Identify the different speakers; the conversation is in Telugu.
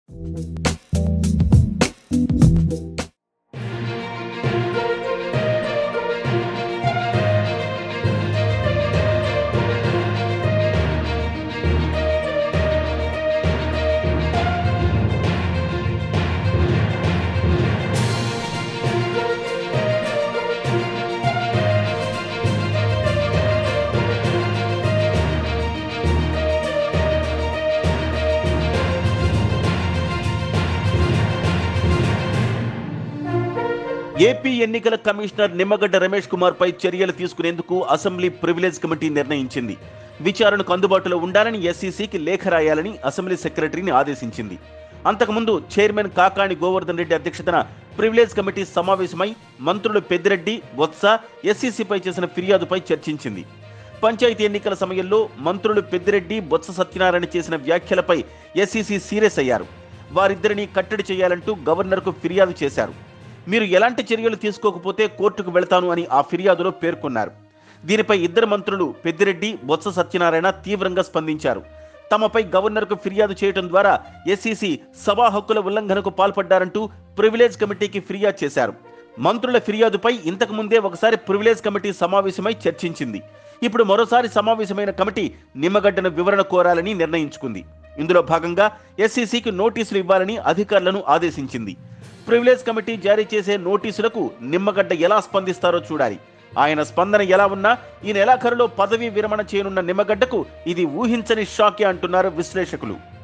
Speaker 1: ఏపీ ఎన్నికల కమిషనర్ నిమ్మగడ్డ రమేష్ కుమార్ పై చర్యలు తీసుకునేందుకు అసెంబ్లీ ప్రివిలేజ్ కమిటీ నిర్ణయించింది విచారణకు అందుబాటులో ఉండాలని ఎస్సీసీకి లేఖ రాయాలని అసెంబ్లీ సెక్రటరీని ఆదేశించింది అంతకుముందు చైర్మన్ కాకాణి గోవర్ధన్ రెడ్డి అధ్యక్షతన ప్రివిలేజ్ కమిటీ సమావేశమై మంత్రులు పెద్దిరెడ్డి బొత్స ఎస్సీసీపై చేసిన ఫిర్యాదుపై చర్చించింది పంచాయతీ ఎన్నికల సమయంలో మంత్రులు పెద్దిరెడ్డి బొత్స సత్యనారాయణ చేసిన వ్యాఖ్యలపై ఎస్సీసీ సీరియస్ అయ్యారు వారిద్దరిని కట్టడి చేయాలంటూ గవర్నర్కు ఫిర్యాదు చేశారు మీరు ఎలాంటి చర్యలు తీసుకోకపోతే కోర్టుకు వెళతాను అని ఆ ఫిర్యాదులో పేర్కొన్నారు దీనిపై ఇద్దరు మంత్రులు పెద్దిరెడ్డి బొత్స సత్యనారాయణ తీవ్రంగా స్పందించారు తమపై గవర్నర్కు ఫిర్యాదు చేయడం ద్వారా ఎస్సీసీ సభా హక్కుల ఉల్లంఘనకు పాల్పడ్డారంటూ ప్రివిలేజ్ కమిటీకి ఫిర్యాదు చేశారు మంత్రుల ఫిర్యాదుపై ఇంతకు ముందే ఒకసారి ప్రివిలేజ్ కమిటీ సమావేశమై చర్చించింది ఇప్పుడు మరోసారి సమావేశమైన కమిటీ నిమ్మగడ్డను వివరణ కోరాలని నిర్ణయించుకుంది ఇందులో భాగంగా ఎస్సీసీకి నోటీసులు ఇవ్వాలని అధికారులను ఆదేశించింది ప్రివిలేజ్ కమిటీ జారీ చేసే నోటీసులకు నిమ్మగడ్డ ఎలా స్పందిస్తారో చూడాలి ఆయన స్పందన ఎలా ఉన్నా ఈ నెలాఖరులో పదవీ విరమణ చేయనున్న నిమ్మగడ్డకు ఇది ఊహించని షాకే అంటున్నారు విశ్లేషకులు